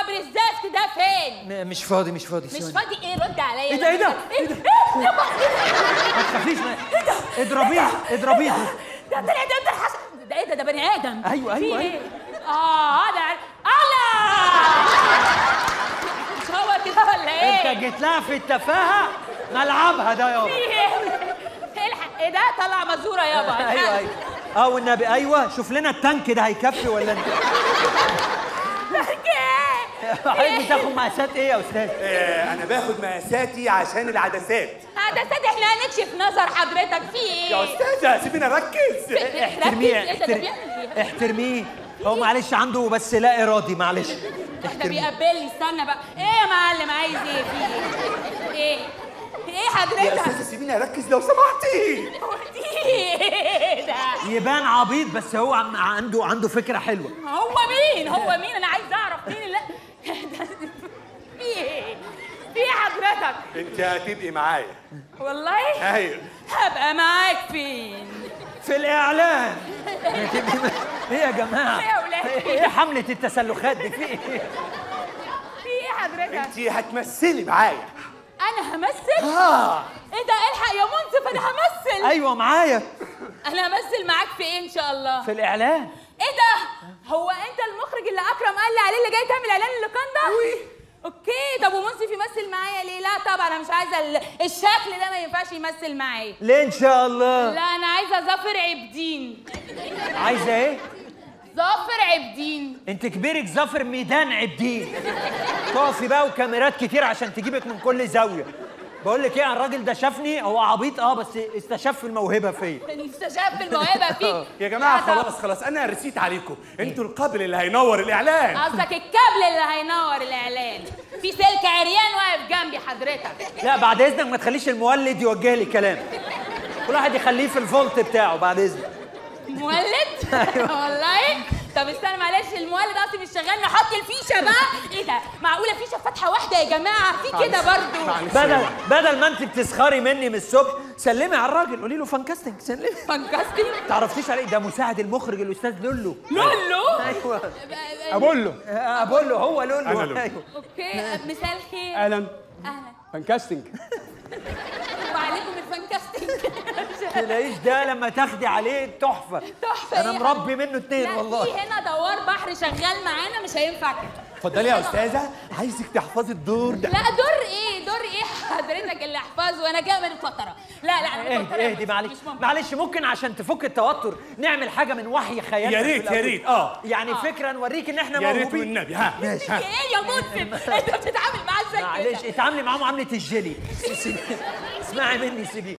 صبري الزفت ده فين م- مش فاضي مش فاضي مش ثواني. فاضي ايه رد عليا إيه ده، إيه ده؟ ايه ده ايه ده ما تخافيش ما... اضربيه اضربيه ده طلع ده ده حسن ده ايه ده ده بني ادم أيوة، في أيوة، ايه اه هذا عر- الله مش هو كده ولا ايه انت جيت لها في التفاهه ملعبها ده في يابا ايه الحق ايه ده طلع مزوره يابا ايوه ايوه اه والنبي ايوه شوف لنا التانك ده هيكفي ولا انت حضرتك بتاخد مقاسات ايه يا استاذ؟ آه، انا باخد مقاساتي عشان العدسات هذا صدق احنا هنكشف نظر حضرتك في ايه يا استاذه سيبيني اركز احترميه ركز، إيه ده، ده احتر- بيعمل إيه؟ احترميه هو معلش عنده بس لا ارادي معلش ده احترميه بيقبلني استنى بقى ايه يا معلم عايز ايه في ايه ايه ايه يا حضرتك استاذه سيبيني اركز لو سمحتي في ايه ده يبان عبيط بس هو عم- عنده عنده فكره حلوه هو مين هو مين انا عايز اعرف مين اللي ده- في ايه في ايه حضرتك انت هتبقي معايا والله ايوه هبقى معاك فين في الاعلان ايه يا جماعه إيه يا ولاد؟ ايه حمله التسلخات دي في ايه في ايه حضرتك انت هتمثلي معايا انا همثل اه ايه ده الحق يا منصف انا همثل ايوه معايا انا همثل معاك في ايه ان شاء الله في الاعلان ايه ده هو انت المخرج اللي اكرم قال لي عليه اللي جاي تعمل اعلان اللقان ده اوكي طب ومنصف يمثل معايا ليه لا طبعا انا مش عايزه ال- الشكل ده ما ينفعش يمثل معايا ليه ان شاء الله لا انا عايزه ظافر عبدين عايزه ايه ظافر عبدين انت كبيرك ظافر ميدان عبدين تقفي بقى وكاميرات كتير عشان تجيبك من كل زاويه بقول لك ايه الراجل ده شافني هو عبيط اه بس استشف الموهبه فيا استشاف الموهبه فيك يا جماعه لا طب- خلاص خلاص انا رسيت عليكم انتوا القبل اللي هينور الاعلان قصدك الكابل اللي هينور الاعلان في سلك عريان واقف جنبي حضرتك لا بعد اذنك ما تخليش المولد يوجه لي الكلام كل واحد يخليه في الفولت بتاعه بعد اذنك مولد والله طب استنى معلش المولد اصلا مش شغال نحط الفيشه بقى ايه ده معقوله فيشه فتحه واحده يا جماعه في كده برضو بدل بدل ما انت بتسخري مني من الصبح سلمي على الراجل قولي له فانكاستنج سلمي فانكاستنج تعرفتيش عليه ده مساعد المخرج الاستاذ لولو لولو ايوه اقول له آه، بقول له هو لولو أنا لولو. ايوه اوكي مساء الخير اهلا اهلا فانكاستنج وعليكم الفانكاستنج تلاقيش ده لما تاخدي عليه تحفه تحفه انا إيه؟ مربي منه اتنين لا والله في هنا دوار بحر شغال معانا مش هينفع كده اتفضلي يا استاذه عايزك تحفظي الدور ده لا دور ايه دور ايه حضرتك اللي احفظه وانا جايه من الفتره لا لا انا متوترة اهدي اهدي بس معلش مش ممكن. معلش ممكن عشان تفك التوتر نعمل حاجه من وحي خيالنا يا في ريت يا الأول. ريت اه يعني فكره نوريك ان احنا يا ريت موهوبين والنبي ها ماشي ها. ايه يا منصف انت بتتعامل معاه ازاي معلش كده اتعاملي معاه معامله الجيلي سيبي- اسمعي مني سيبيه